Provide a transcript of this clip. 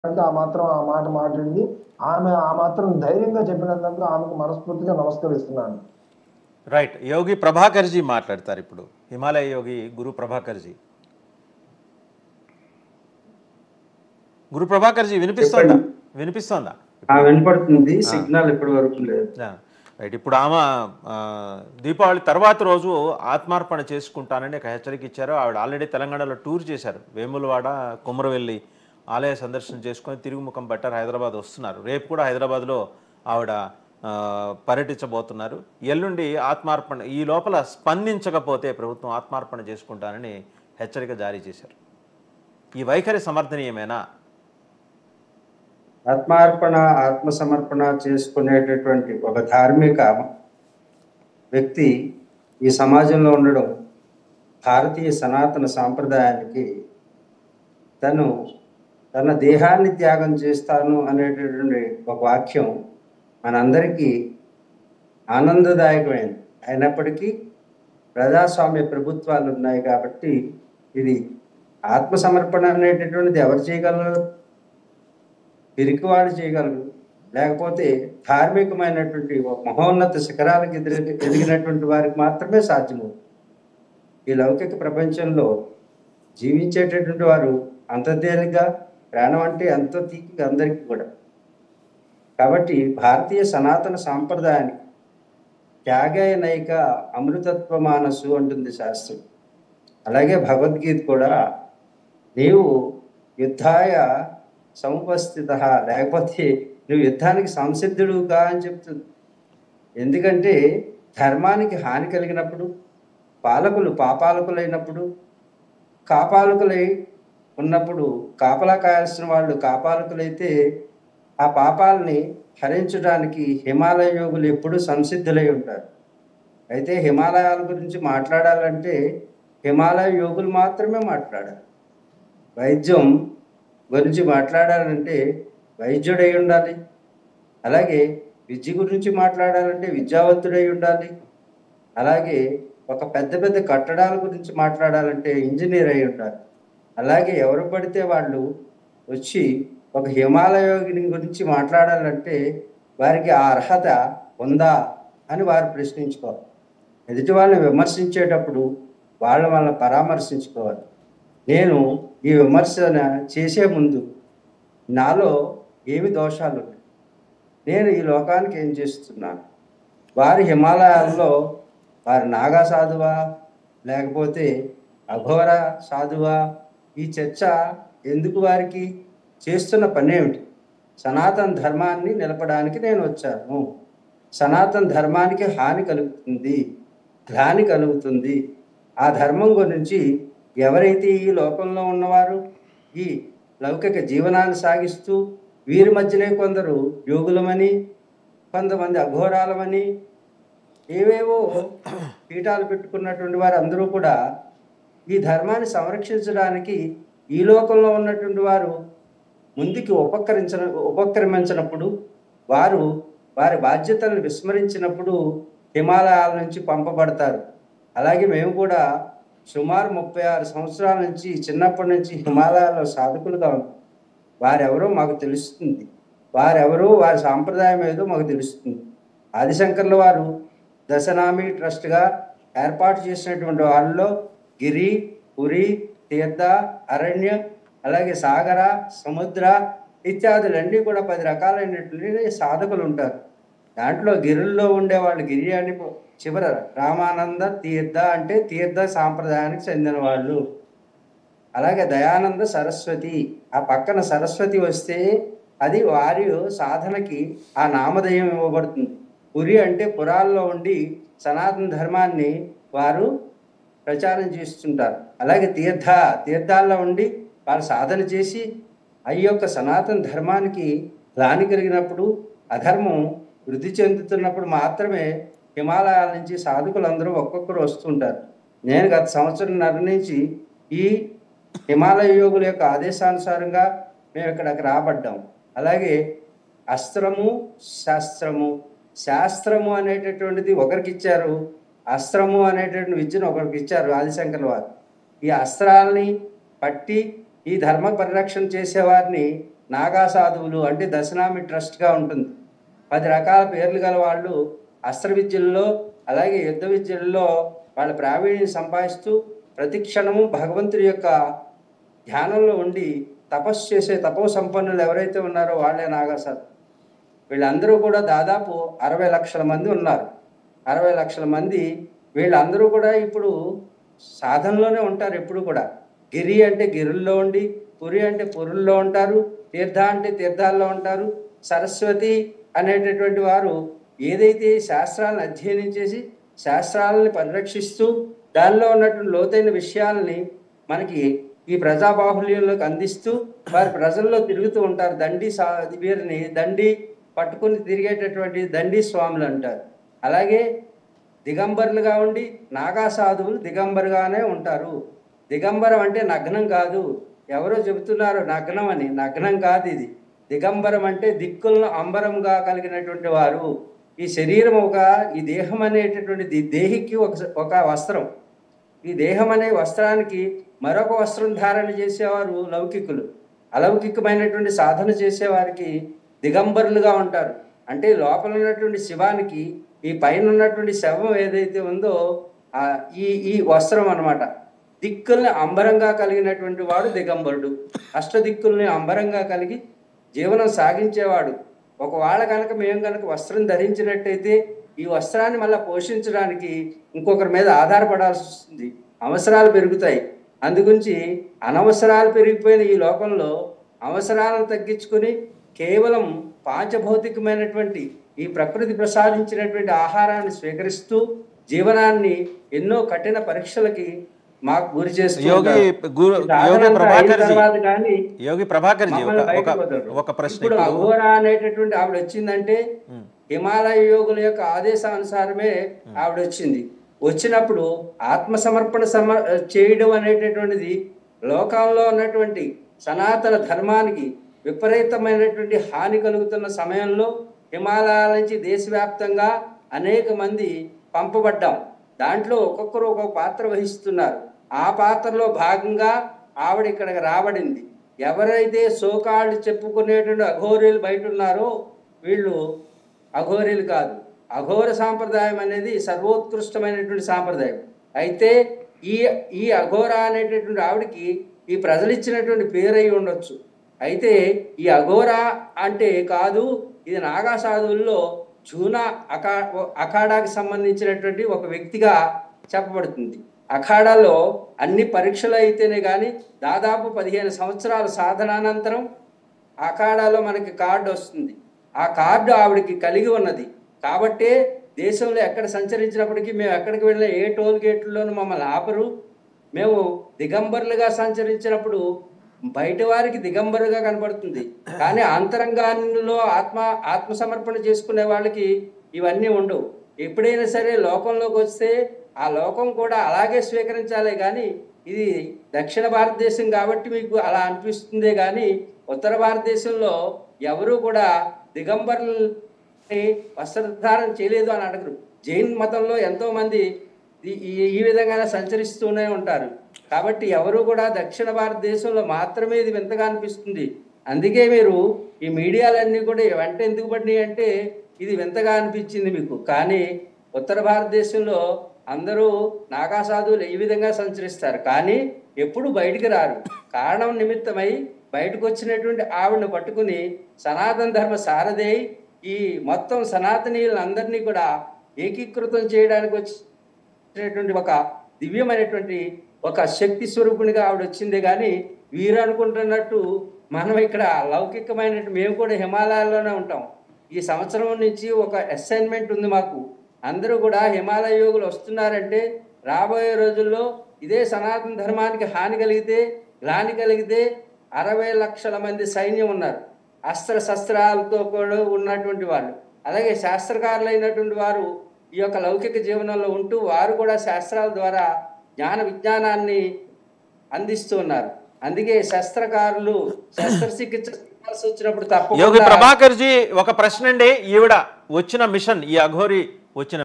అంటే ఆ మాత్రం ఆ మాట మాట్లాడింది ఆమె ఆ మాత్రం ధైర్యంగా చెప్పినందుకు ఆమెకు మనస్ఫూర్తిగా నమస్కరిస్తున్నాను రైట్ యోగి ప్రభాకర్జీ మాట్లాడతారు ఇప్పుడు హిమాలయ యోగి గురు ప్రభాకర్జీ గురు ప్రభాకర్జీ వినిపిస్తోందా వినిపిస్తోందా ఆ వినపడుతుంది సిగ్నల్ ఇప్పటి వరకు లేదు యా. రైట్ ఇప్పుడు ఆమె ఆ, దీపావళి తర్వాత రోజు ఆత్మార్పణ చేసుకుంటానని ఒక హెచ్చరిక ఇచ్చారు ఆవిడ ఆల్రెడీ తెలంగాణలో టూర్ చేశారు వేములవాడ కుమరవెల్లి ఆలయ సందర్శన చేసుకొని తిరుగు ముఖం పట్టారు హైదరాబాద్ వస్తున్నారు రేపు కూడా హైదరాబాద్లో ఆవిడ ఆ, పర్యటించబోతున్నారు ఎల్లుండి ఆత్మార్పణ ఈ లోపల స్పందించకపోతే ప్రభుత్వం ఆత్మార్పణ చేసుకుంటానని హెచ్చరిక జారీ చేశారు ఈ వైఖరి సమర్థనీయమేనా ఆత్మార్పణ ఆత్మ సమర్పణ చేసుకునేటటువంటి ఒక ధార్మిక వ్యక్తి ఈ సమాజంలో ఉండడం భారతీయ సనాతన సాంప్రదాయానికి తను తన దేహాన్ని త్యాగం చేస్తాను అనేటటువంటి ఒక వాక్యం మనందరికీ ఆనందదాయకమైనది అయినప్పటికీ ప్రజాస్వామ్య ప్రభుత్వాలు ఉన్నాయి కాబట్టి ఇది ఆత్మ సమర్పణ అనేటటువంటిది ఎవరు చేయగలరు పిరికివాడు చేయగలరు లేకపోతే ధార్మికమైనటువంటి ఒక మహోన్నత శిఖరాలకు ఎదిరి ఎదిగినటువంటి వారికి మాత్రమే సాధ్యమవుతుంది ఈ లౌకిక ప్రపంచంలో జీవించేటటువంటి వారు అంత తేలిగ్గా ప్రాణం అంటే ఎంతో తీపిగా అందరికీ కూడా కాబట్టి భారతీయ సనాతన సాంప్రదాయానికి త్యాగయ నైక అమృతత్వ మానసు అంటుంది శాస్త్రం అలాగే భగవద్గీత కూడా నీవు యుద్ధాయ సముపస్థిత లేకపోతే నువ్వు యుద్ధానికి సంసిద్ధుడుగా అని చెప్తుంది ఎందుకంటే ధర్మానికి హాని కలిగినప్పుడు పాలకులు పాపాలకులైనప్పుడు కాపాలకులై ఉన్నప్పుడు కాపలా కాయాల్సిన వాళ్ళు కాపాలకులైతే ఆ పాపాలని హరించడానికి హిమాలయ యోగులు ఎప్పుడూ సంసిద్ధులై ఉంటారు అయితే హిమాలయాల గురించి మాట్లాడాలంటే హిమాలయ యోగులు మాత్రమే మాట్లాడాలి వైద్యం గురించి మాట్లాడాలంటే వైద్యుడై ఉండాలి అలాగే విద్య గురించి మాట్లాడాలంటే విద్యావంతుడై ఉండాలి అలాగే ఒక పెద్ద పెద్ద కట్టడాల గురించి మాట్లాడాలంటే ఇంజనీర్ అయి ఉండాలి అలాగే ఎవరు పడితే వాళ్ళు వచ్చి ఒక హిమాలయోగిని గురించి మాట్లాడాలంటే వారికి ఆ అర్హత ఉందా అని వారు ప్రశ్నించుకోవాలి ఎదుటి వాళ్ళని విమర్శించేటప్పుడు వాళ్ళ వాళ్ళని పరామర్శించుకోవాలి నేను ఈ విమర్శన చేసే ముందు నాలో ఏమి దోషాలు ఉన్నాయి నేను ఈ లోకానికి ఏం చేస్తున్నాను వారి హిమాలయాల్లో వారి నాగా సాధువా లేకపోతే అఘోర సాధువా ఈ చర్చ ఎందుకు వారికి చేస్తున్న పని ఏమిటి సనాతన ధర్మాన్ని నిలపడానికి నేను వచ్చాను సనాతన ధర్మానికి హాని కలుగుతుంది గ్లాని కలుగుతుంది ఆ ధర్మం గురించి ఎవరైతే ఈ లోకంలో ఉన్నవారు ఈ లౌకిక జీవనాన్ని సాగిస్తూ వీరి మధ్యనే కొందరు యోగులమని కొంతమంది అఘోరాలమని ఏవేవో పీఠాలు పెట్టుకున్నటువంటి వారు అందరూ కూడా ఈ ధర్మాన్ని సంరక్షించడానికి ఈ లోకంలో ఉన్నటువంటి వారు ముందుకి ఉపకరించిన ఉపక్రమించినప్పుడు వారు వారి బాధ్యతలను విస్మరించినప్పుడు హిమాలయాల నుంచి పంపబడతారు అలాగే మేము కూడా సుమారు ముప్పై ఆరు సంవత్సరాల నుంచి చిన్నప్పటి నుంచి హిమాలయాల్లో సాధకులుగా ఉన్నాం వారెవరో మాకు తెలుస్తుంది వారెవరో వారి సాంప్రదాయం ఏదో మాకు తెలుస్తుంది ఆదిశంకర్ల వారు దశనామి ట్రస్ట్గా ఏర్పాటు చేసినటువంటి వాళ్ళలో గిరి పురి తీర్థ అరణ్య అలాగే సాగర సముద్ర ఇత్యాదులన్నీ కూడా పది రకాలైనటువంటి సాధకులు ఉంటారు దాంట్లో గిరుల్లో ఉండే వాళ్ళు గిరి అని చివర రామానంద తీర్థ అంటే తీర్థ సాంప్రదాయానికి చెందిన వాళ్ళు అలాగే దయానంద సరస్వతి ఆ పక్కన సరస్వతి వస్తే అది వారి సాధనకి ఆ నామధేయం ఇవ్వబడుతుంది పురి అంటే పురాల్లో ఉండి సనాతన ధర్మాన్ని వారు ప్రచారం చేస్తుంటారు అలాగే తీర్థ తీర్థాల్లో ఉండి వారు సాధన చేసి ఆ యొక్క సనాతన ధర్మానికి గ్లాని కలిగినప్పుడు అధర్మం వృద్ధి చెందుతున్నప్పుడు మాత్రమే హిమాలయాల నుంచి సాధకులందరూ ఒక్కొక్కరు వస్తుంటారు నేను గత సంవత్సరంన్నర నుంచి ఈ హిమాలయ యోగుల యొక్క ఆదేశానుసారంగా మేము ఇక్కడికి రాబడ్డాం అలాగే అస్త్రము శాస్త్రము శాస్త్రము అనేటటువంటిది ఒకరికి ఇచ్చారు అస్త్రము అనేటటువంటి విద్యను ఒకరికి ఇచ్చారు ఆదిశంకర్ వారు ఈ అస్త్రాలని పట్టి ఈ ధర్మ పరిరక్షణ చేసేవారిని నాగా సాధువులు అంటే దశనామి ట్రస్ట్గా ఉంటుంది పది రకాల పేర్లు గల వాళ్ళు అస్త్ర విద్యల్లో అలాగే యుద్ధ విద్యల్లో వాళ్ళ ప్రావీణ్యం సంపాదిస్తూ ప్రతి క్షణము భగవంతుడి యొక్క ధ్యానంలో ఉండి తపస్సు చేసే తపో సంపన్నులు ఎవరైతే ఉన్నారో వాళ్ళే నాగాసాధు వీళ్ళందరూ కూడా దాదాపు అరవై లక్షల మంది ఉన్నారు అరవై లక్షల మంది వీళ్ళందరూ కూడా ఇప్పుడు సాధనలోనే ఉంటారు ఎప్పుడు కూడా గిరి అంటే గిరుల్లో ఉండి పురి అంటే పురుల్లో ఉంటారు తీర్థ అంటే తీర్థాల్లో ఉంటారు సరస్వతి అనేటటువంటి వారు ఏదైతే శాస్త్రాలను అధ్యయనం చేసి శాస్త్రాలని పరిరక్షిస్తూ దానిలో ఉన్నటువంటి లోతైన విషయాలని మనకి ఈ ప్రజాబాహుల్యంలోకి అందిస్తూ వారి ప్రజల్లో తిరుగుతూ ఉంటారు దండి సా వీరిని దండి పట్టుకుని తిరిగేటటువంటి దండి స్వాములు అంటారు అలాగే దిగంబరులుగా ఉండి నాగా సాధువులు దిగంబరుగానే ఉంటారు దిగంబరం అంటే నగ్నం కాదు ఎవరో చెబుతున్నారు నగ్నం అని నగ్నం కాదు ఇది దిగంబరం అంటే దిక్కులను అంబరంగా కలిగినటువంటి వారు ఈ శరీరం ఒక ఈ దేహం అనేటటువంటి ది- దేహికి ఒక ఒక వస్త్రం ఈ దేహం అనే వస్త్రానికి మరొక వస్త్రం ధారణ చేసేవారు లౌకికులు అలౌకికమైనటువంటి సాధన చేసేవారికి దిగంబరులుగా ఉంటారు అంటే లోపల ఉన్నటువంటి శివానికి ఈ పైన ఉన్నటువంటి శవం ఏదైతే ఉందో ఆ ఈ ఈ వస్త్రం అన్నమాట దిక్కుల్ని అంబరంగా కలిగినటువంటి వాడు దిగంబరుడు అష్టదిక్కుల్ని అంబరంగా కలిగి జీవనం సాగించేవాడు ఒకవేళ కనుక మేము కనుక వస్త్రం ధరించినట్టయితే ఈ వస్త్రాన్ని మళ్ళీ పోషించడానికి ఇంకొకరి మీద ఆధారపడాల్సి వస్తుంది అవసరాలు పెరుగుతాయి అందుగురించి అనవసరాలు పెరిగిపోయిన ఈ లోకంలో అవసరాలను తగ్గించుకొని కేవలం పాంచభౌతికమైనటువంటి ఈ ప్రకృతి ప్రసాదించినటువంటి ఆహారాన్ని స్వీకరిస్తూ జీవనాన్ని ఎన్నో కఠిన పరీక్షలకి మాకు గురి చేస్తూ యోగి ఉంటారు. గురు ఈ సాధన యోగి అంతా అయిన ప్రభాకర్ జీ తర్వాత కానీ యోగి ప్రభాకర్ జీ మమ్మల్ని ఒక బయటకు ఒక వదలరు. ఒక ప్రశ్న ఇప్పుడు ఇప్పుడు అఘోర అనేటటువంటి ఆవిడ వచ్చిందంటే ఉమ్. హిమాలయ యోగుల యొక్క ఆదేశానుసారమే ఆవిడ వచ్చింది వచ్చినప్పుడు ఆత్మ సమర్పణ సమ చేయడం అనేటటువంటిది లోకంలో ఉన్నటువంటి సనాతన ధర్మానికి విపరీతమైనటువంటి హాని కలుగుతున్న సమయంలో హిమాలయాల నుంచి దేశవ్యాప్తంగా అనేక మంది పంపబడ్డాం దాంట్లో ఒక్కొక్కరు ఒక్కొక్క పాత్ర వహిస్తున్నారు ఆ పాత్రలో భాగంగా ఆవిడ ఇక్కడికి రాబడింది ఎవరైతే సోకాళ్ళు చెప్పుకునేటువంటి అఘోరీలు బయట ఉన్నారో వీళ్ళు అఘోరీలు కాదు అఘోర సాంప్రదాయం అనేది సర్వోత్కృష్టమైనటువంటి సాంప్రదాయం అయితే ఈ ఈ అఘోర అనేటటువంటి ఆవిడకి ఈ ప్రజలు ఇచ్చినటువంటి పేరు అయి ఉండొచ్చు అయితే ఈ అఘోర అంటే కాదు ఇది నాగా సాధువుల్లో జూనా అఖా అఖాడాకి సంబంధించినటువంటి ఒక వ్యక్తిగా చెప్పబడుతుంది అఖాడాలో అన్ని పరీక్షలు అయితేనే కానీ దాదాపు పదిహేను సంవత్సరాల సాధనానంతరం అఖాడాలో మనకి కార్డు వస్తుంది ఆ కార్డు ఆవిడకి కలిగి ఉన్నది కాబట్టే దేశంలో ఎక్కడ సంచరించినప్పటికీ మేము ఎక్కడికి వెళ్ళినా ఏ టోల్ గేట్లలోనూ మమ్మల్ని ఆపరు మేము దిగంబరులుగా సంచరించినప్పుడు బయట వారికి దిగంబరుగా కనపడుతుంది కానీ అంతరంగాల్లో ఆత్మ ఆత్మసమర్పణ చేసుకునే వాళ్ళకి ఇవన్నీ ఉండవు ఎప్పుడైనా సరే లోకంలోకి వస్తే ఆ లోకం కూడా అలాగే స్వీకరించాలే కానీ ఇది దక్షిణ భారతదేశం కాబట్టి మీకు అలా అనిపిస్తుందే కానీ ఉత్తర భారతదేశంలో ఎవరు కూడా దిగంబరుల్ని వస్త్రధారణ చేయలేదు అని అడగరు జైన్ మతంలో ఎంతో మంది ఈ- ఈ- ఈ విధంగానే సంచరిస్తూనే ఉంటారు కాబట్టి ఎవరు కూడా దక్షిణ భారతదేశంలో మాత్రమే ఇది వింతగా అనిపిస్తుంది అందుకే మీరు ఈ మీడియాలన్నీ కూడా వెంట ఎందుకు పడినాయి అంటే ఇది వింతగా అనిపించింది మీకు కానీ ఉత్తర భారతదేశంలో అందరూ నాగా సాధువులు ఈ విధంగా సంచరిస్తారు కానీ ఎప్పుడు బయటికి రారు కారణం నిమిత్తమై బయటకు వచ్చినటువంటి ఆవిడను పట్టుకుని సనాతన ధర్మ సారథి ఈ మొత్తం సనాతనీయులందరినీ కూడా ఏకీకృతం చేయడానికి వచ్చినటువంటి ఒక దివ్యమైనటువంటి ఒక శక్తి స్వరూపునిగా ఆవిడ వచ్చిందే కానీ వీరు అనుకుంటున్నట్టు మనం ఇక్కడ లౌకికమైన మేము కూడా హిమాలయాల్లోనే ఉంటాం ఈ సంవత్సరం నుంచి ఒక అసైన్మెంట్ ఉంది మాకు అందరూ కూడా హిమాలయ యోగులు వస్తున్నారంటే రాబోయే రోజుల్లో ఇదే సనాతన ధర్మానికి హాని కలిగితే గ్లాని కలిగితే అరవై లక్షల మంది సైన్యం ఉన్నారు అస్త్ర శస్త్రాలతో కూడా ఉన్నటువంటి వాళ్ళు అలాగే శాస్త్రకారులైనటువంటి వారు ఈ యొక్క లౌకిక జీవనంలో ఉంటూ వారు కూడా శాస్త్రాల ద్వారా జ్ఞాన విజ్ఞానాన్ని అందిస్తూ ఉన్నారు అందుకే శస్త్రకారులు శస్త్రచికిత్స చేయాల్సి వచ్చినప్పుడు యోగి తప్పకుండా ప్రభాకర్ జీ ఒక ప్రశ్న అండి ఈవిడ వచ్చిన మిషన్ ఈ అఘోరి వచ్చిన